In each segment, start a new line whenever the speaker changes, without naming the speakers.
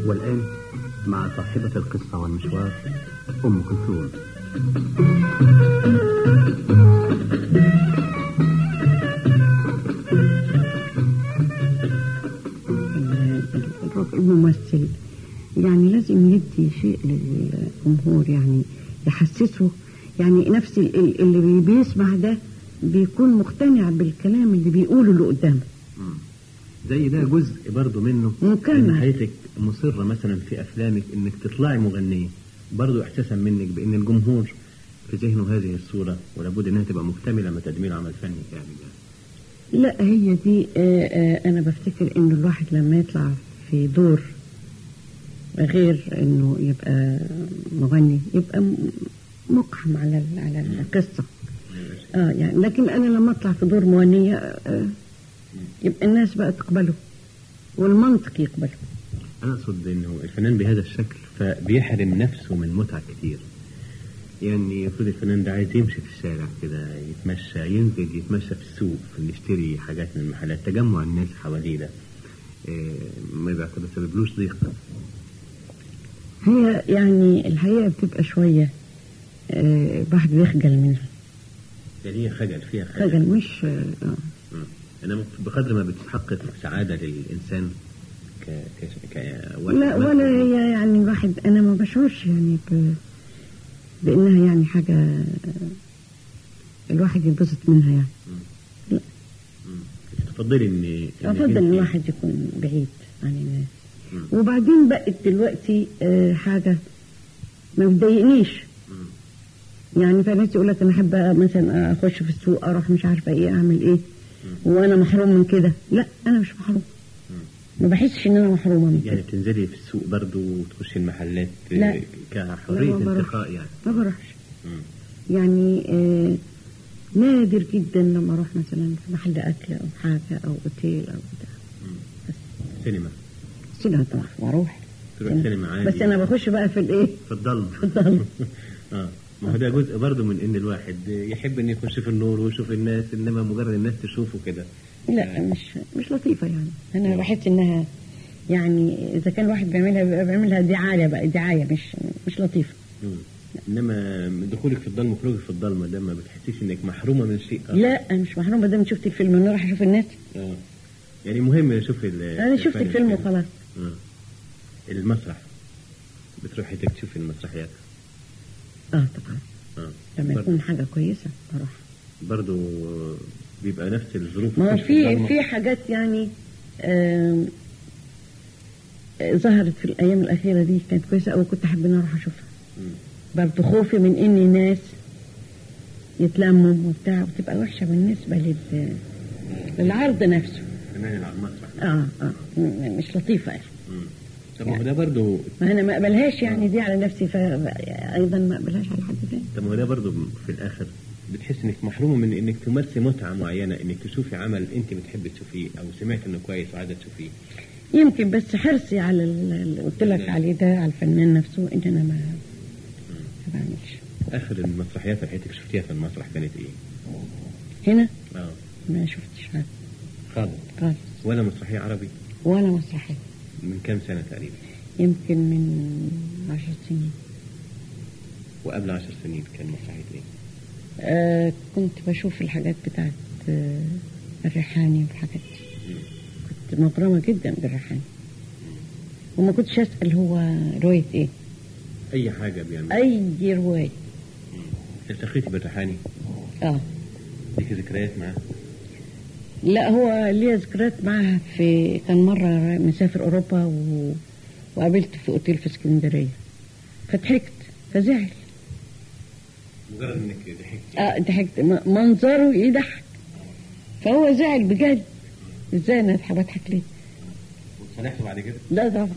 والآن مع صاحبة القصة والمشوار أم كلثوم
الممثل يعني لازم يدي شيء للجمهور يعني يحسسه يعني نفس اللي بيسمع ده بيكون مقتنع بالكلام اللي بيقوله اللي قدامه
زي ده جزء برضه منه
مكمل.
ان حياتك مصره مثلا في افلامك انك تطلعي مغنيه برضه احساسا منك بان الجمهور في ذهنه هذه الصوره ولابد انها تبقى مكتمله لما تقدمي له عمل فني يعني
لا هي دي آه، آه، انا بفتكر انه الواحد لما يطلع في دور غير انه يبقى مغني يبقى م- مقحم على ال- على القصه اه يعني لكن انا لما اطلع في دور مغنيه آه، يبقى الناس بقى تقبله والمنطق يقبله
انا اقصد انه الفنان بهذا الشكل فبيحرم نفسه من متعه كتير يعني المفروض الفنان ده عايز يمشي في الشارع كده يتمشى ينزل يتمشى في السوق نشتري حاجات من المحلات تجمع الناس حواليه ده إيه، ما بيعتبر سببلوش ضيق
هي يعني الحقيقه بتبقى شويه آه، الواحد بيخجل منها
يعني هي خجل فيها خجل,
خجل مش آه،
مم. انما بقدر ما بتحقق سعاده للانسان ك ك ك
لا ولا هي يعني الواحد انا ما بشعرش يعني ب... بانها يعني حاجه الواحد ينبسط منها يعني لا.
تفضلي ان إنك
افضل
أنت-
ان الواحد يكون بعيد عن الناس
مم.
وبعدين بقت دلوقتي آه، حاجه ما بتضايقنيش يعني في ناس يقول لك انا احب مثلا اخش في السوق اروح مش عارفه ايه اعمل ايه وانا محروم من كده لا انا مش محروم ما بحسش ان انا محرومه من
يعني
كده
بتنزلي في السوق برضو وتخشي المحلات
لا.
آه، كحريه
لا، ما بروحش.
انتقاء يعني
ما بروحش
مم.
يعني آه نادر جدا لما اروح مثلا في محل اكل او حاجه او اوتيل او بتاع
سينما
سينما طبعا بروح
تروح سينما عادي
بس انا بخش بقى في الايه
في الضلمه
في الضلمة.
اه ما هو ده جزء برضه من ان الواحد يحب ان يخش في النور ويشوف الناس انما مجرد الناس تشوفه كده
لا مش مش لطيفه يعني انا بحس انها يعني اذا كان الواحد بيعملها بيبقى بيعملها دعايه بقى دعايه مش مش لطيفه
مم. انما دخولك في الضلمه وخروجك في الضلمه ده ما بتحسيش انك محرومه من شيء آخر.
لا أنا مش محرومه دام شفت الفيلم انا راح اشوف الناس
اه يعني مهم اشوف ال-
انا شفت
الفن
الفيلم
الفني.
وخلاص
آه. المسرح بتروحي تشوفي المسرحيات
اه طبعا
اه
لما
برضه-
يكون حاجه كويسه بروح
برضه بيبقى نفس الظروف
ما هو
تخش
في
الضلمة.
في حاجات يعني آم، آه، ظهرت في الايام الاخيره دي كانت كويسه قوي كنت احب ان أنا اروح اشوفها
مم.
برضه خوفي من ان ناس يتلموا وبتاع وتبقى وحشه بالنسبه لل للعرض نفسه
فنان على المسرح
اه اه م- مش لطيفه يعني
مم. طب ما هو ده برضه
ما انا ما اقبلهاش يعني دي على نفسي فايضا ما اقبلهاش على حد تاني
طب ما هو ده برضه في الاخر بتحس انك محرومه من انك تمارسي متعه معينه انك تشوفي عمل انت بتحبي تشوفيه او سمعت انه كويس وعايزه تشوفيه
يمكن بس حرصي على ال- اللي قلت لك عليه ده على الفنان نفسه ان انا ما ما بعملش
اخر المسرحيات اللي حياتك شفتيها في المسرح كانت ايه؟
هنا
اه
ما شفتش حاجه
خالص
خالص
ولا مسرحيه عربي
ولا مسرحيه
من كام سنه تقريبا
يمكن من عشر سنين
وقبل عشر سنين كان مسرحيه ايه؟
آه كنت بشوف الحاجات بتاعت آه الريحاني والحاجات دي كنت مغرمة جدا بالريحاني وما كنتش أسأل هو رواية إيه
اي حاجه بيعمل
أي رواية
التقيتي بالريحاني
آه
ليكي ذكريات معاه
لا هو ليا ذكريات معها في كان مرة مسافر أوروبا و... وقابلته في أوتيل في اسكندرية فضحكت فزعل
مجرد انك ضحكتي
اه ضحكت م- منظره يضحك فهو زعل بجد ازاي انا أضحك- بضحك ليه
وتصالحتوا بعد كده؟
لا طبعا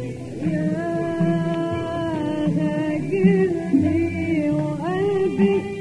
هاجرني وقلبي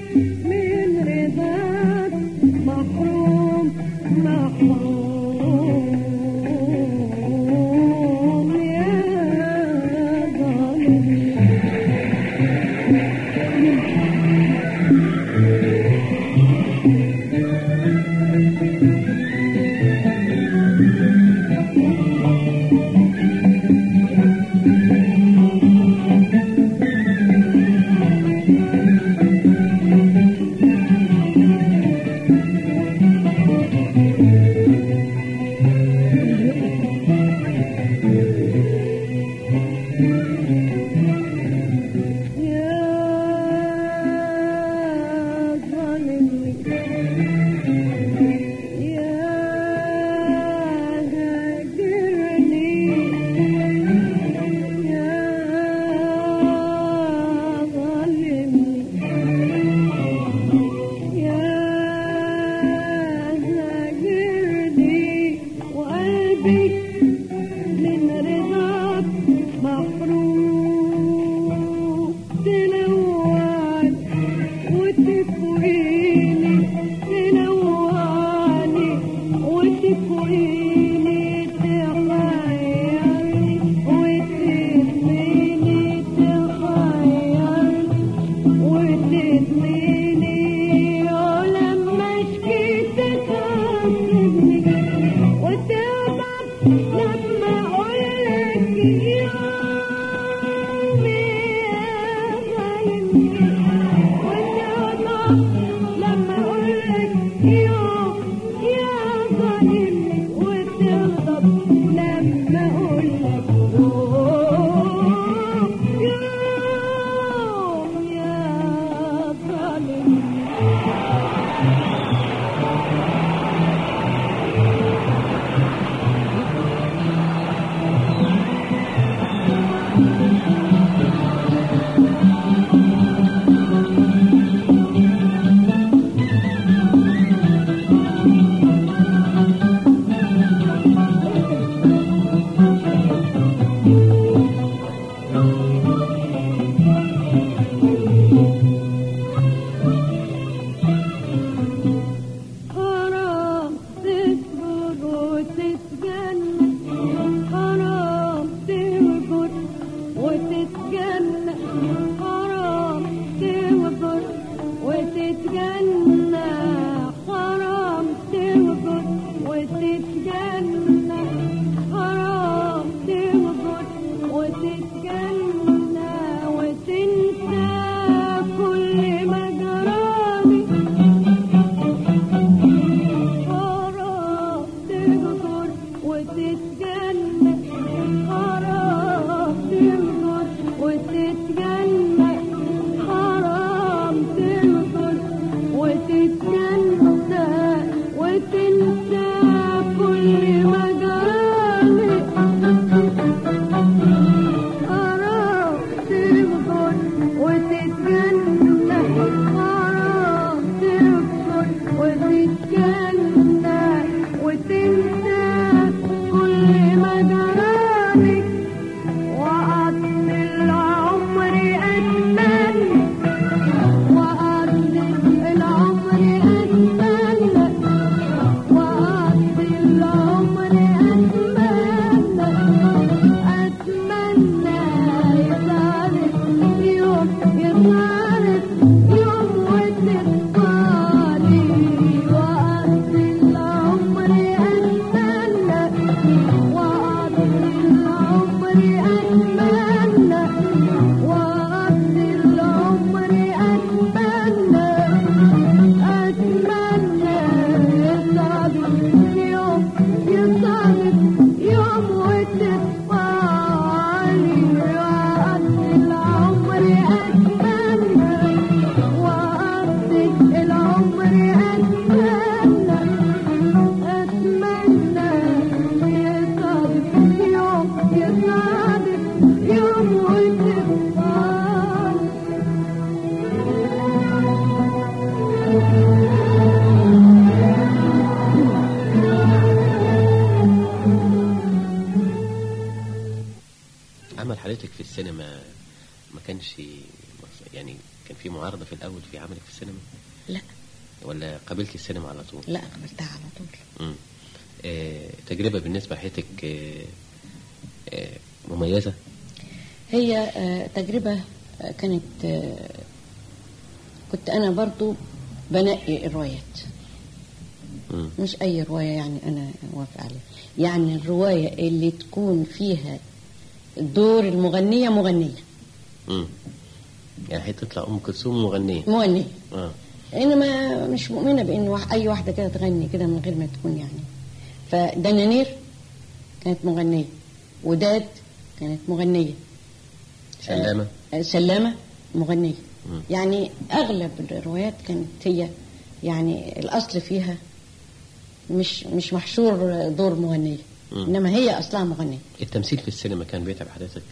كان في معارضة في الأول في عملك في السينما
لا
ولا قابلتي السينما على طول
لا قبلتها على طول
مم. آه تجربة بالنسبة لحياتك آه آه مميزة
هي آه، تجربة آه، كانت آه، كنت أنا برضو بنقي الروايات
مم.
مش أي رواية يعني أنا وافق عليها يعني الرواية اللي تكون فيها دور المغنية مغنية
مم. يعني هي تطلع أم كلثوم مغنية
مغنية
آه.
انما مش مؤمنه بان واح- اي واحده كده تغني كده من غير ما تكون يعني فدنانير كانت مغنيه وداد كانت مغنيه
سلامة
آه، سلامه مغنيه
مم.
يعني اغلب الروايات كانت هي يعني الاصل فيها مش مش محشور دور مغنيه
مم.
انما هي اصلها مغنيه
التمثيل في السينما كان بيتعب حضرتك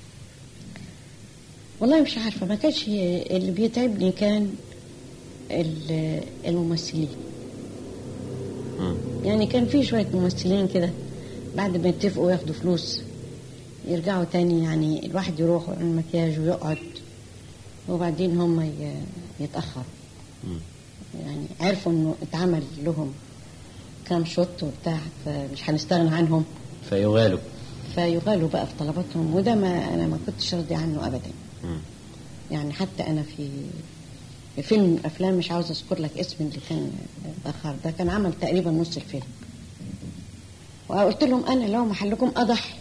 والله مش عارفه ما كانش اللي بيتعبني كان ال- الممثلين
مم.
يعني كان في شوية ممثلين كده بعد ما يتفقوا ياخدوا فلوس يرجعوا تاني يعني الواحد يروح ويعمل مكياج ويقعد وبعدين هم ي- يتأخروا
مم.
يعني عرفوا انه اتعمل لهم كام شوت وبتاع فمش هنستغنى عنهم
فيغالوا
فيغالوا بقى في طلباتهم وده ما انا ما كنتش راضي عنه ابدا
مم.
يعني حتى انا في في فيلم من الافلام مش عاوز اذكر لك اسم اللي كان اتاخر ده كان عمل تقريبا نص الفيلم وقلت لهم انا لو محلكم اضحي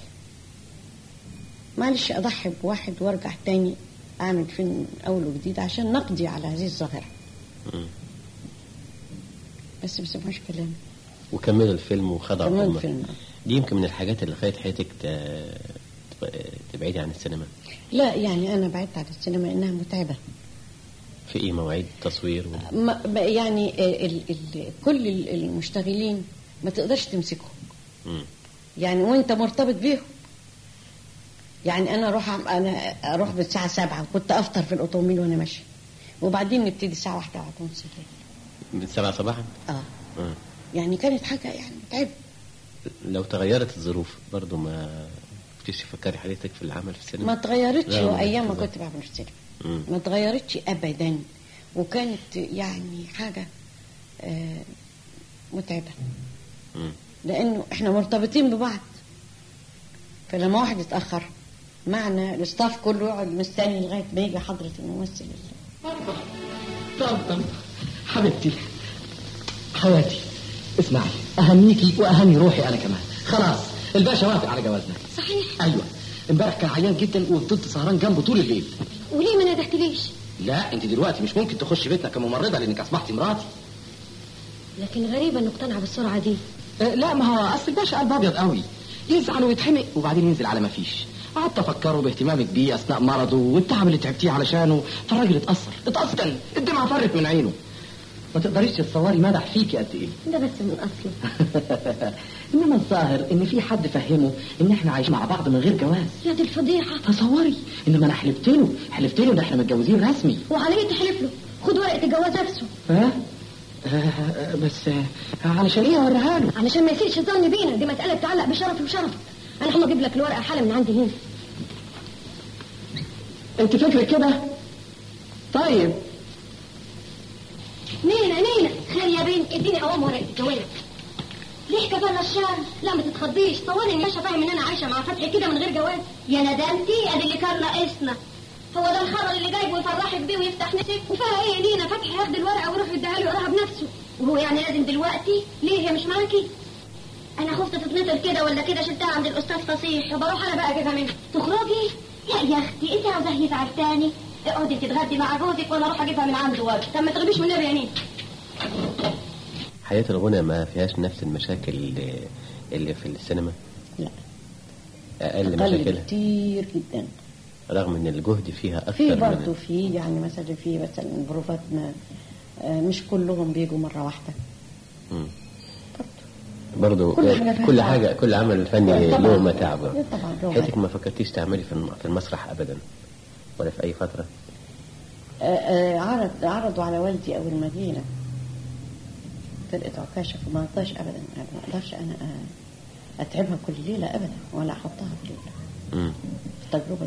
معلش اضحي بواحد وارجع تاني اعمل فيلم من اول وجديد عشان نقضي على هذه الظاهره
مم.
بس ما سمعوش كلامي
وكملوا الفيلم وخضعوا
كملوا
هم.
الفيلم
دي يمكن من الحاجات اللي خلت حياتك ت- تبقى- تبعدي عن السينما
لا يعني انا بعدت عن السينما انها متعبه
في ايه مواعيد تصوير و...
ما ما- يعني ال ال كل ال- المشتغلين ما تقدرش تمسكهم
مم.
يعني وانت مرتبط بيهم يعني انا اروح أعم- انا اروح بالساعه سبعة وكنت افطر في الاوتوموبيل وانا ماشيه وبعدين نبتدي الساعه واحدة واحدة ونص الليل
من سبعة صباحا
اه
مم.
يعني كانت حاجه يعني تعب
لو تغيرت الظروف برضو ما كنتش تفكري حضرتك في العمل في السينما
ما اتغيرتش
لا، ما
ايام ما
بالظبط.
كنت بعمل السينما
مم.
ما اتغيرتش ابدا وكانت يعني حاجه آه متعبه
مم.
لانه احنا مرتبطين ببعض فلما واحد يتاخر معنى الاستاف كله يقعد مستني لغايه ما يجي حضره الممثل
طمطم حبيبتي حياتي اسمعي اهنيكي واهني روحي انا كمان خلاص الباشا وافق على جوازنا
صحيح
ايوه امبارح كان عيان جدا وفضلت سهران جنبه طول الليل
وليه ما ندهتليش
لا انت دلوقتي مش ممكن تخش بيتنا كممرضه لانك اصبحتي مراتي
لكن غريب انه اقتنع بالسرعه دي
أه لا ما هو اصل الباشا قلب ابيض قوي يزعل ويتحمق وبعدين ينزل على ما فيش قعدت افكره باهتمامك بيه اثناء مرضه والتعب اللي تعبتيه علشانه فالراجل اتاثر اتاثر الدمعه فرت من عينه ما تقدريش تتصوري مدح فيكي قد ايه
ده بس من اصله
انما الظاهر ان في حد فهمه ان احنا عايشين مع بعض من غير جواز
يا دي الفضيحه
تصوري انما انا حلفت له حلفت له ان احنا متجوزين رسمي
وعلى ايه تحلف له خد ورقه الجواز نفسه
ها آه بس آه علشان ايه اوريها له
علشان ما يسيئش الظن بينا دي مساله تتعلق بشرفي وشرفك انا هم اجيب لك الورقه حالا من عندي هنا
انت فكرك كده طيب
نينا نينا خير يا بنت اديني قوام ورقه الجواز ليه كفانا الشهر لا ما تتخضيش طوالي ان باشا فاهم ان انا عايشه مع فتحي كده من غير جواز يا ندمتي ادي اللي كان ناقصنا هو ده الخبر اللي جايبه يفرحك بيه ويفتح نفسك وفيها ايه لينا فتحي ياخد الورقه ويروح يديها له يقراها بنفسه وهو يعني لازم دلوقتي ليه هي مش معاكي انا خفت تتنطر كده ولا كده شلتها عند الاستاذ فصيح بروح انا بقى اجيبها منه تخرجي لا يا اختي انت عاوزاه يزعل تاني اقعدي تتغدي مع جوزك وانا اروح اجيبها من عنده برضه طب ما تغيبيش من النبي يا نين
حياة الغنى ما فيهاش نفس المشاكل اللي, اللي في السينما
لا
أقل
اقل
مشاكلها
كتير جدا
رغم ان الجهد فيها
في
اكثر
برضه
من
في يعني مثلا في مثلا بروفات ما آه، مش كلهم بيجوا مره واحده
مم. برضو
كل حاجة فيها
كل
تعب.
حاجة كل عمل فني
طبعاً.
له متاعب
طبعاً له
حياتك
متاعب.
ما فكرتيش تعملي في الم- في المسرح ابدا ولا في اي فترة
آه، آه، عرض عرضوا على والدي اول ما جينا فرقه عكاشه فما اقدرش ابدا ما اقدرش انا آه، اتعبها كل ليله ابدا ولا احطها في ليله
مم.
التجربه دي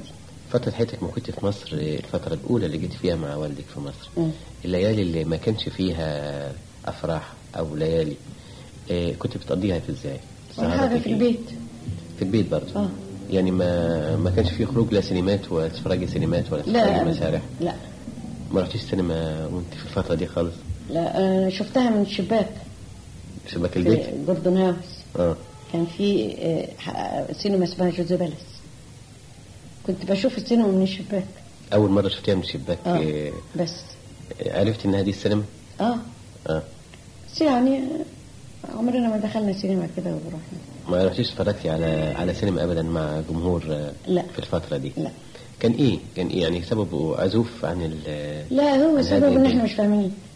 فترة حياتك ما كنت في مصر الفترة الأولى اللي جيت فيها مع والدك في مصر
مم.
الليالي اللي ما كانش فيها أفراح أو ليالي إيه كنت بتقضيها في إزاي؟
ولا حاجة
سهراتك
في
إيه؟
البيت
في البيت برضه
اه
يعني ما ما كانش فيه خروج لا سينمات ولا تتفرجي سينمات ولا
لا
تتفرجي
أبداً.
مسارح
لا
ما رحتيش السينما وانت في الفترة دي خالص
لا آه شفتها من الشباك
شباك البيت
في جوردن هاوس
اه
كان في آه، ح- سينما اسمها جوزيبالس كنت بشوف السينما من الشباك
أول مرة شفتيها من الشباك
اه
إيه
بس
عرفت إن هذه السينما؟
اه
اه
بس يعني آه، عمرنا ما دخلنا سينما كده ورحنا
ما رحتيش اتفرجتي على على سينما ابدا مع جمهور آه،
لا.
في الفتره دي
لا
كان ايه كان ايه يعني سببه عزوف عن ال
لا هو
عن
سبب
هذه
ان احنا
الدنيا.
مش فاهمين